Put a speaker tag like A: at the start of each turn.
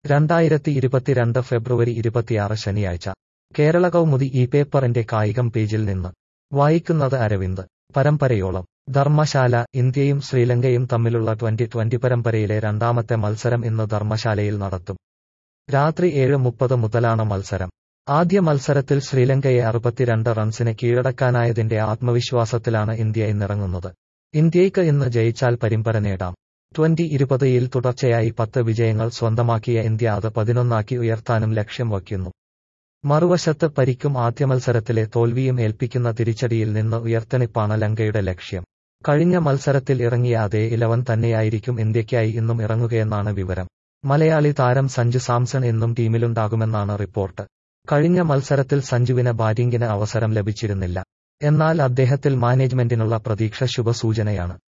A: രണ്ടായിരത്തി ഇരുപത്തിരണ്ട് ഫെബ്രുവരി ഇരുപത്തിയാറ് ശനിയാഴ്ച കേരള കൗമുദി ഈ പേപ്പറിന്റെ കായികം പേജിൽ നിന്ന് വായിക്കുന്നത് അരവിന്ദ് പരമ്പരയോളം ധർമ്മശാല ഇന്ത്യയും ശ്രീലങ്കയും തമ്മിലുള്ള ട്വന്റി ട്വന്റി പരമ്പരയിലെ രണ്ടാമത്തെ മത്സരം ഇന്ന് ധർമ്മശാലയിൽ നടത്തും രാത്രി ഏഴ് മുപ്പത് മുതലാണ് മത്സരം ആദ്യ മത്സരത്തിൽ ശ്രീലങ്കയെ അറുപത്തിരണ്ട് റൺസിന് കീഴടക്കാനായതിന്റെ ആത്മവിശ്വാസത്തിലാണ് ഇന്ത്യ ഇന്നിറങ്ങുന്നത് ഇന്ത്യയ്ക്ക് ഇന്ന് ജയിച്ചാൽ പരമ്പര നേടാം ട്വന്റി ഇരുപതിൽ തുടർച്ചയായി പത്ത് വിജയങ്ങൾ സ്വന്തമാക്കിയ ഇന്ത്യ അത് പതിനൊന്നാക്കി ഉയർത്താനും ലക്ഷ്യം വയ്ക്കുന്നു മറുവശത്ത് പരിക്കും ആദ്യ മത്സരത്തിലെ തോൽവിയും ഏൽപ്പിക്കുന്ന തിരിച്ചടിയിൽ നിന്ന് ഉയർത്തെണിപ്പാണ് ലങ്കയുടെ ലക്ഷ്യം കഴിഞ്ഞ മത്സരത്തിൽ ഇറങ്ങിയ അതേ ഇലവൻ തന്നെയായിരിക്കും ഇന്ത്യയ്ക്കായി ഇന്നും ഇറങ്ങുകയെന്നാണ് വിവരം മലയാളി താരം സഞ്ജു സാംസൺ എന്നും ടീമിലുണ്ടാകുമെന്നാണ് റിപ്പോർട്ട് കഴിഞ്ഞ മത്സരത്തിൽ സഞ്ജുവിന് ബാറ്റിംഗിന് അവസരം ലഭിച്ചിരുന്നില്ല എന്നാൽ അദ്ദേഹത്തിൽ മാനേജ്മെന്റിനുള്ള പ്രതീക്ഷ ശുഭസൂചനയാണ്